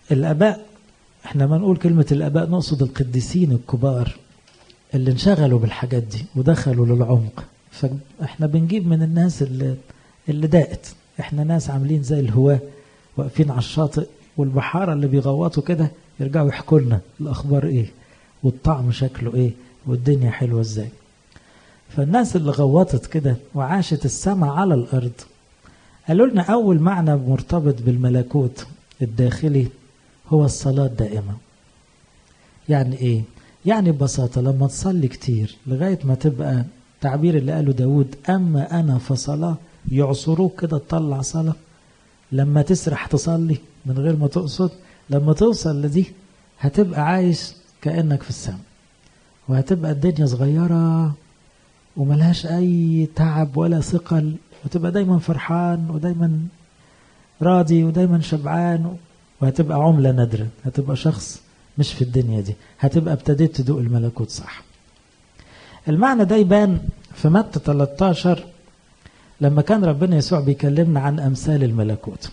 الآباء احنا ما نقول كلمة الآباء نقصد القديسين الكبار اللي انشغلوا بالحاجات دي ودخلوا للعمق فاحنا بنجيب من الناس اللي, اللي داقت احنا ناس عاملين زي الهواة واقفين على الشاطئ والبحارة اللي بيغوطوا كده يرجعوا يحكوا لنا الأخبار إيه والطعم شكله إيه والدنيا حلوة إزاي فالناس اللي غوطت كده وعاشت السماء على الأرض قالوا لنا أول معنى مرتبط بالملكوت الداخلي هو الصلاة الدائمة يعني إيه؟ يعني ببساطة لما تصلي كتير لغاية ما تبقى تعبير اللي قاله داود أما أنا فصلاة يعصروك كده تطلع صلاة لما تسرح تصلي من غير ما تقصد لما توصل لدي هتبقى عايش كأنك في السماء وهتبقى الدنيا صغيرة وملهاش أي تعب ولا ثقل وتبقى دايما فرحان ودايما راضي ودايما شبعان وهتبقى عملة نادرة هتبقى شخص مش في الدنيا دي هتبقى ابتديت تدوق الملكوت صح المعنى ده يبان في متى 13 لما كان ربنا يسوع بيكلمنا عن أمثال الملكوت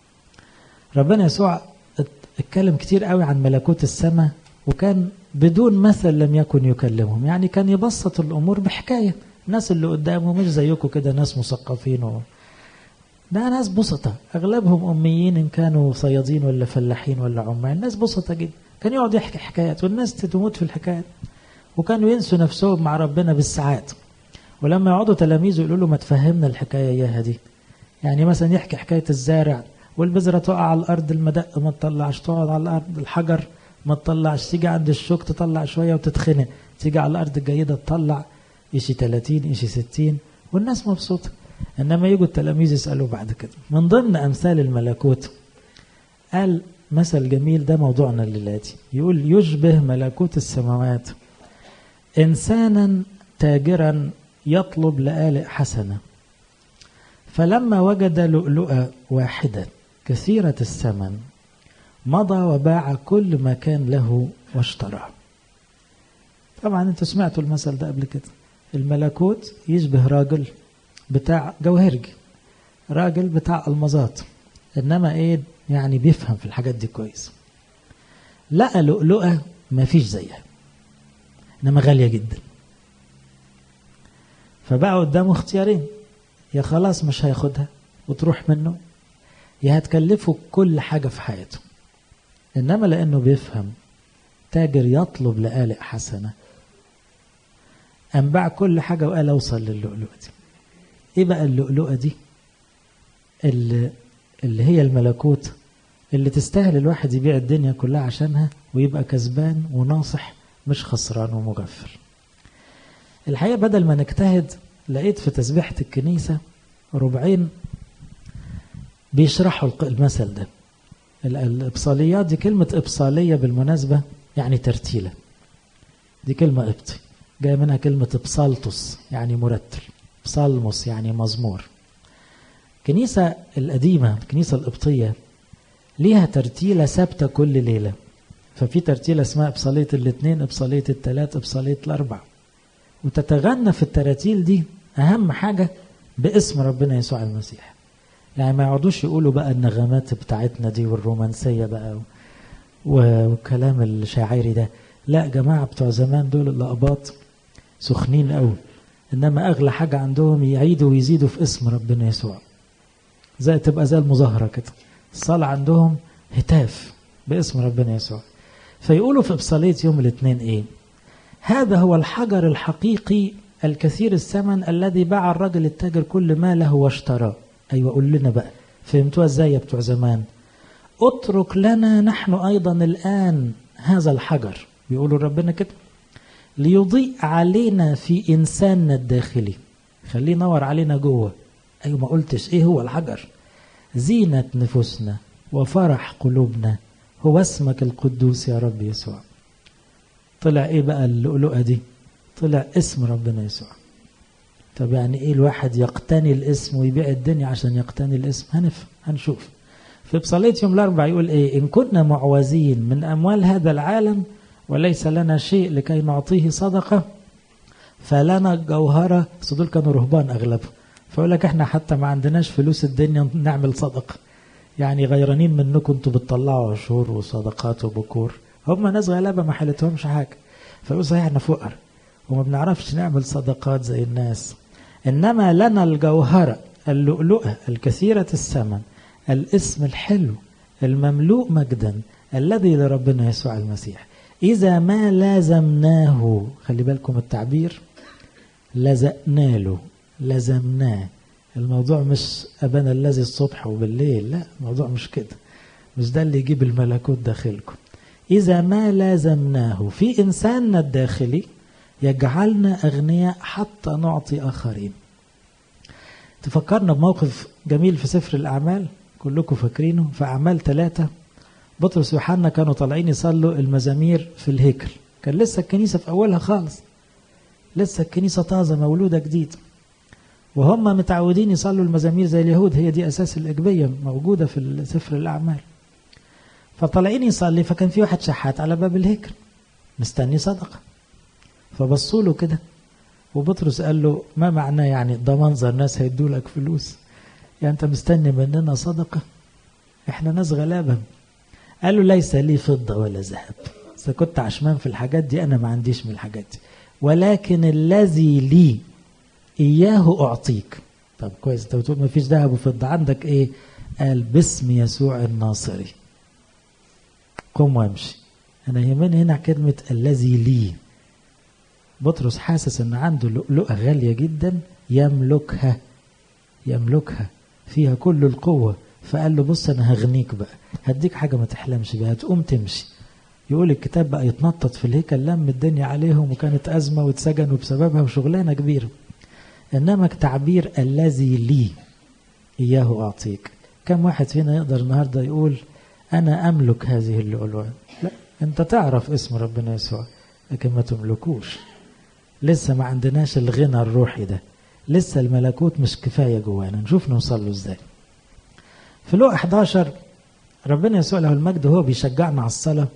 ربنا يسوع اتكلم كتير قوي عن ملكوت السماء وكان بدون مثل لم يكن يكلمهم يعني كان يبسط الأمور بحكاية الناس اللي قدامه مش زيكم كده ناس مثقفين و... ده ناس بسطة أغلبهم أميين إن كانوا صيادين ولا فلاحين ولا عمال ناس بسطة جدا كان يقعد يحكي حكايات والناس تموت في الحكايات وكانوا ينسوا نفسهم مع ربنا بالساعات ولما يقعدوا تلاميذه يقولوا له ما تفهمنا الحكاية إياها دي يعني مثلا يحكي حكاية الزارع والبذرة تقع على الأرض المدق ما تطلعش تقعد على الأرض الحجر ما تطلعش تيجي عند الشوك تطلع شوية وتتخنق تيجي على الأرض الجيدة تطلع إشي 30 إشي 60 والناس مبسوطة إنما يجوا التلاميذ يسألوا بعد كده من ضمن أمثال الملكوت قال مثل جميل ده موضوعنا الليلاتي يقول يشبه ملكوت السماوات إنسانا تاجرا يطلب لآلئ حسنة فلما وجد لؤلؤة واحدة كثيرة الثمن مضى وباع كل ما كان له واشتراه طبعا انتوا سمعتوا المثل ده قبل كده الملكوت يشبه راجل بتاع جوهرجي راجل بتاع المظات انما ايه يعني بيفهم في الحاجات دي كويس لقى لؤلؤة ما فيش زيها انما غالية جدا فبقى قدامه اختيارين يا خلاص مش هياخدها وتروح منه يا هتكلفه كل حاجة في حياته إنما لأنه بيفهم تاجر يطلب لآلئ حسنة أنباع كل حاجة وقال أوصل للؤلؤة دي إيه بقى اللؤلؤة دي اللي, اللي هي الملكوت اللي تستاهل الواحد يبيع الدنيا كلها عشانها ويبقى كسبان وناصح مش خسران ومغفل الحقيقة بدل ما نجتهد لقيت في تسبيحة الكنيسة ربعين بيشرحوا المثل ده الإبصاليات دي كلمة إبصالية بالمناسبة يعني ترتيلة دي كلمة قبطي جاية منها كلمة إبصالتوس يعني مرتل بصالموس يعني مزمور الكنيسة القديمة الكنيسة القبطية ليها ترتيلة ثابتة كل ليلة ففي ترتيلة اسمها إبصالية الاثنين إبصالية الثلاث إبصالية الأربع وتتغنى في التراتيل دي أهم حاجة باسم ربنا يسوع المسيح يعني ما يقعدوش يقولوا بقى النغمات بتاعتنا دي والرومانسية بقى والكلام الشاعري ده لا جماعة بتوع زمان دول الأقباط سخنين قوي إنما أغلى حاجة عندهم يعيدوا ويزيدوا في اسم ربنا يسوع زي تبقى زي المظاهرة كده الصلاة عندهم هتاف باسم ربنا يسوع فيقولوا في إبصالية يوم الاثنين إيه هذا هو الحجر الحقيقي الكثير الثمن الذي باع الرجل التاجر كل ما له واشتراه أيوة قول لنا بقى فهمتوها ازاي يا بتوع زمان اترك لنا نحن أيضا الآن هذا الحجر بيقولوا ربنا كده ليضيء علينا في إنساننا الداخلي خليه ينور علينا جوه أيوة ما قلتش إيه هو الحجر زينة نفوسنا وفرح قلوبنا هو اسمك القدوس يا رب يسوع طلع ايه بقى اللؤلؤة دي طلع اسم ربنا يسوع طب يعني ايه الواحد يقتني الاسم ويبيع الدنيا عشان يقتني الاسم هنفهم هنشوف في بصلية يوم الأربع يقول ايه إن كنا معوزين من أموال هذا العالم وليس لنا شيء لكي نعطيه صدقة فلنا الجوهرة دول كانوا رهبان أغلبهم فيقول لك احنا حتى ما عندناش فلوس الدنيا نعمل صدقة يعني غيرانين منكم انتوا بتطلعوا عشور وصدقات وبكور هم ناس غلابه ما حلتهمش حاجه فيقول صحيح احنا فقر وما بنعرفش نعمل صدقات زي الناس انما لنا الجوهره اللؤلؤه الكثيره الثمن الاسم الحلو المملوء مجدا الذي لربنا يسوع المسيح اذا ما لازمناه خلي بالكم التعبير لزقنا له لزمناه الموضوع مش أبانا الذي الصبح وبالليل لا الموضوع مش كده مش ده اللي يجيب الملكوت داخلكم إذا ما لازمناه في إنساننا الداخلي يجعلنا أغنياء حتى نعطي آخرين تفكرنا بموقف جميل في سفر الأعمال كلكم فاكرينه في أعمال ثلاثة بطرس ويوحنا كانوا طالعين يصلوا المزامير في الهيكل كان لسه الكنيسة في أولها خالص لسه الكنيسة طازة مولودة جديد وهم متعودين يصلوا المزامير زي اليهود هي دي أساس الإجبية موجودة في سفر الأعمال فطالعين يصلي فكان في واحد شحات على باب الهيكل مستني صدقة فبصوا له كده وبطرس قال له ما معناه يعني ده منظر ناس هيدوا لك فلوس يعني انت مستني مننا صدقة احنا ناس غلابة قال له ليس لي فضة ولا ذهب إذا كنت عشمان في الحاجات دي أنا ما عنديش من الحاجات دي ولكن الذي لي إياه أعطيك طب كويس أنت بتقول ما فيش ذهب وفضة عندك إيه قال باسم يسوع الناصري قم وامشي أنا يهمني هنا كلمة الذي لي بطرس حاسس أن عنده لؤلؤة غالية جدا يملكها يملكها فيها كل القوة فقال له بص أنا هغنيك بقى هديك حاجة ما تحلمش بيها تقوم تمشي يقول الكتاب بقى يتنطط في الهيكل لم الدنيا عليهم وكانت أزمة واتسجنوا بسببها وشغلانة كبيرة إنما تعبير الذي لي إياه أعطيك كم واحد فينا يقدر النهاردة يقول أنا أملك هذه اللؤلؤة لا أنت تعرف اسم ربنا يسوع لكن ما تملكوش لسه ما عندناش الغنى الروحي ده لسه الملكوت مش كفاية جوانا نشوف نوصل له ازاي في لوقا 11 ربنا يسوع له المجد هو بيشجعنا على الصلاة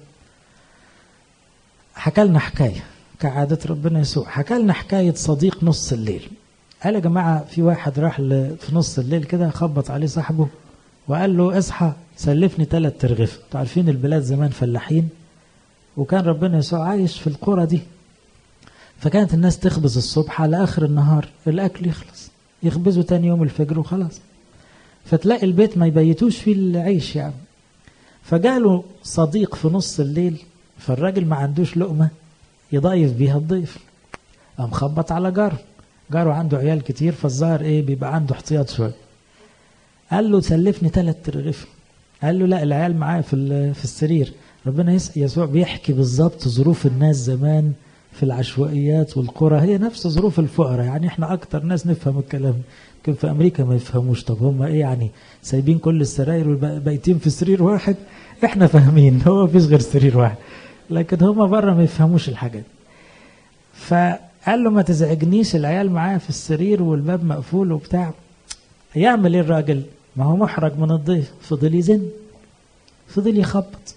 حكى لنا حكاية كعادة ربنا يسوع حكى لنا حكاية صديق نص الليل قال يا جماعة في واحد راح في نص الليل كده خبط عليه صاحبه وقال له اصحى سلفني ثلاث ترغيف انتوا عارفين البلاد زمان فلاحين وكان ربنا يسوع عايش في القرى دي فكانت الناس تخبز الصبح على اخر النهار الاكل يخلص يخبزوا تاني يوم الفجر وخلاص فتلاقي البيت ما يبيتوش فيه العيش يعني فجاله صديق في نص الليل فالراجل ما عندوش لقمة يضيف بيها الضيف قام خبط على جاره جاره عنده عيال كتير فالظاهر ايه بيبقى عنده احتياط شويه قال له سلفني ثلاث ترغيف قال له لا العيال معايا في في السرير ربنا يسوع بيحكي بالظبط ظروف الناس زمان في العشوائيات والقرى هي نفس ظروف الفقراء يعني احنا اكتر ناس نفهم الكلام يمكن في امريكا ما يفهموش طب هم ايه يعني سايبين كل السراير وبايتين في سرير واحد احنا فاهمين هو مفيش غير سرير واحد لكن هم بره ما يفهموش الحاجات فقال له ما تزعجنيش العيال معايا في السرير والباب مقفول وبتاع يعمل ايه الراجل ما هو محرج من الضيف فضل يزن فضل يخبط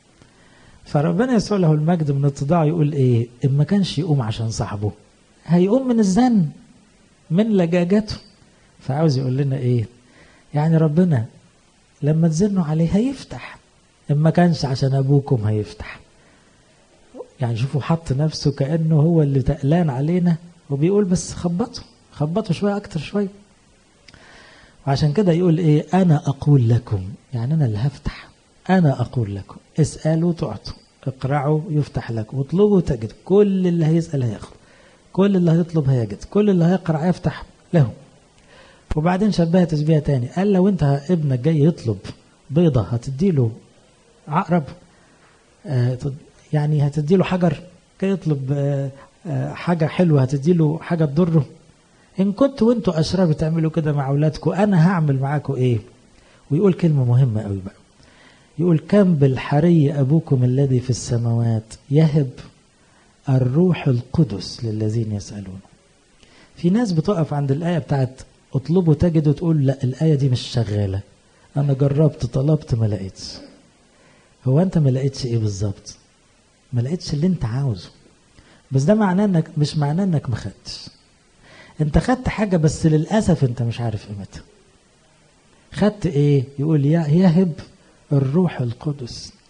فربنا يسوع له المجد من اتضاعه يقول ايه ان ما كانش يقوم عشان صاحبه هيقوم من الزن من لجاجته فعاوز يقول لنا ايه يعني ربنا لما تزنوا عليه هيفتح ان ما كانش عشان ابوكم هيفتح يعني شوفوا حط نفسه كانه هو اللي تقلان علينا وبيقول بس خبطوا خبطوا شويه اكتر شويه وعشان كده يقول ايه انا اقول لكم يعني انا اللي هفتح انا اقول لكم اسالوا تعطوا اقرعوا يفتح لكم اطلبوا تجد كل اللي هيسال هياخد كل اللي هيطلب هيجد كل اللي هيقرع يفتح له وبعدين شبهها تشبيه تاني قال لو انت ابنك جاي يطلب بيضة هتديله عقرب آه يعني هتديله حجر جاي يطلب آه آه حاجة حلوة هتديله حاجة تضره إن كنت وانتوا أشرار بتعملوا كده مع أولادكم أنا هعمل معاكم إيه ويقول كلمة مهمة قوي بقى يقول كم بالحري أبوكم الذي في السماوات يهب الروح القدس للذين يسألون في ناس بتقف عند الآية بتاعت اطلبوا تجدوا تقول لا الآية دي مش شغالة أنا جربت طلبت ما لقيتش هو أنت ما لقيتش إيه بالظبط ما لقيتش اللي أنت عاوزه بس ده معناه إنك مش معناه إنك ما خدتش أنت خدت حاجة بس للأسف أنت مش عارف قيمتها خدت ايه يقول يهب الروح القدس